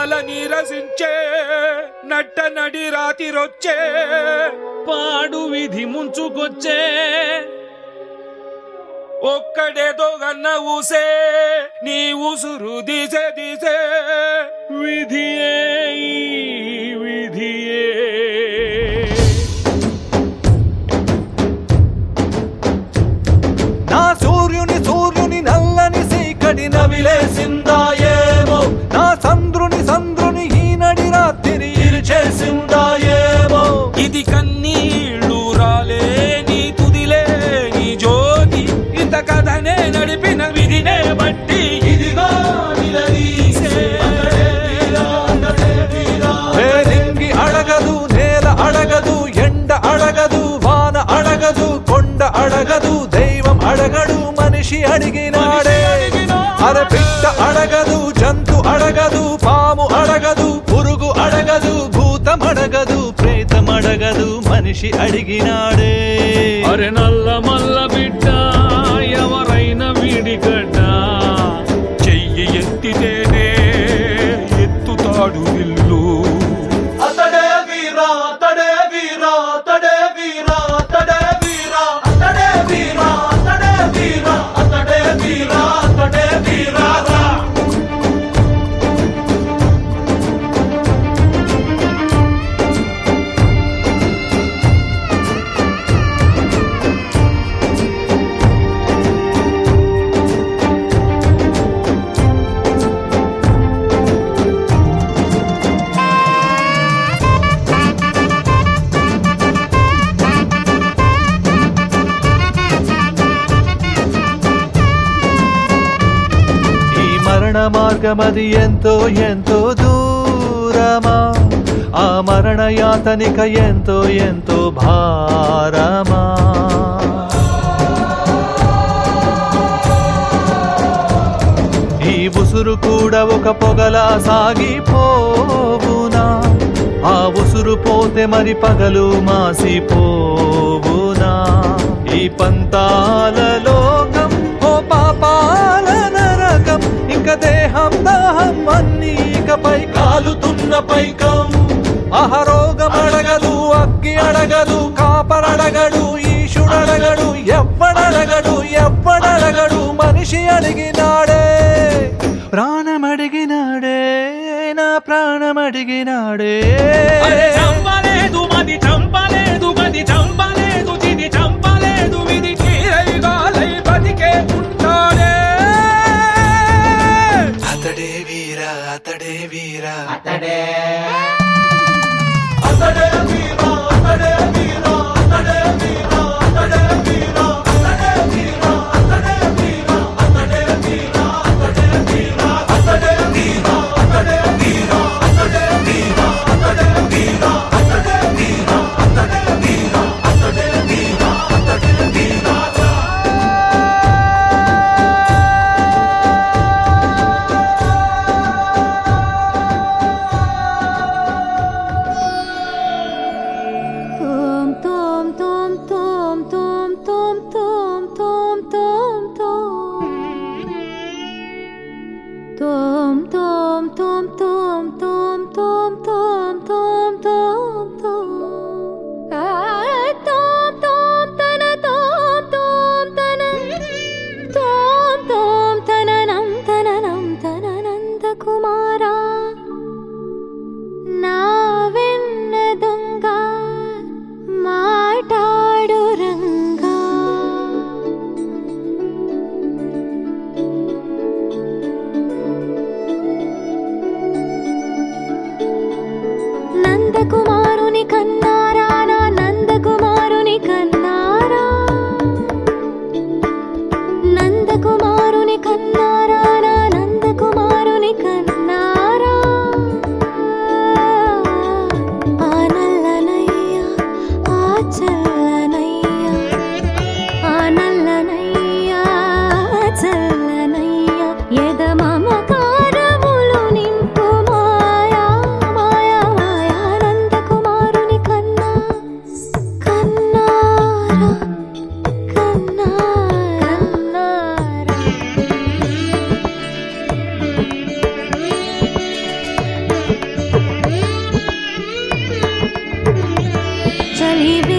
నరాల నీరసించే నట్ట నడి రాతిరొచ్చే పాడు విధి ముంచుకొచ్చే ఒక్కడేదో గన్న ఊసే నీ ఉసురు దిసే దిసే విధియే ఈ విధియే నా సూర్యుని సూర్యుని నల్లని సీకటి నవిలేసిందా ఏమో నా సంద్రుని సంద్రుని ఈనడి రాత్రి ఇరిచేసిందా ఏమో ఇది కన్నీళ్ళు రాలే నీ తుదిలే నీ జ్యోతి ఇంత కథనే నడిపిన విధినే బట్టి ఇదిగో నిలదీసే వేరింగి అడగదు నేల అడగదు ఎండ అడగదు వాన అడగదు కొండ అడగదు దైవం అడగడు మనిషి అడిగినాడే అరే పిట్ట అడగదు జంతు అడగదు పాము అడగదు పురుగు అడగదు భూతం అడగదు ప్రేతం అడగదు మనిషి అడిగినాడే అరె నల్ల మల్ల బిడ్డ ఎవరైనా వీడిగడ్డ చెయ్యి ఎత్తితేనే ఎత్తుతాడు విల్లు అతడే వీరా అతడే వీరా అతడే వీరా అతడే వీరా అతడే వీరా అతడే వీరా అతడే వీరా అతడే వీరా ఈ మరణ మార్గమది ఎంతో ఎంతో దూరమా ఆ మరణ యాతనిక ఎంతో ఎంతో భారమా ఈ ఉసురు కూడా ఒక పొగలా సాగిపోవునా ఆ ఉసురు పోతే మరి పగలు మాసిపోవునా ఈ పంతాల లోకం ఓ పాపాల నరకం ఇంక దేహం దాహం అన్ని ఇకపై కాలుతున్న పైకం అహరోగం అడగదు అగ్గి అడగదు కాపరడగడు ఈశుడడగడు ఎవ్వడడగడు ఎవ్వడడగడు మనిషి అడిగినాడే ప్రాణమడిగినాడే నా ప్రాణమడిగినాడే అరె చంపలేదు మది చంపలేదు గది చంపలేదు చిది చంపలేదు విధి చీరైగాలై బతికే ఉంటాడే అతడే వీరా అతడే వీరా అతడే అతడే వీరా అతడే వీరా అతడే వీరా అతడే వీరా అతడే వీరా అతడే వీరా అతడే వీరా అతడే వీరా అతడే వీరా అతడే వీరా అతడే వీరా అతడే వీరా అతడే వీరా అతడే చలివే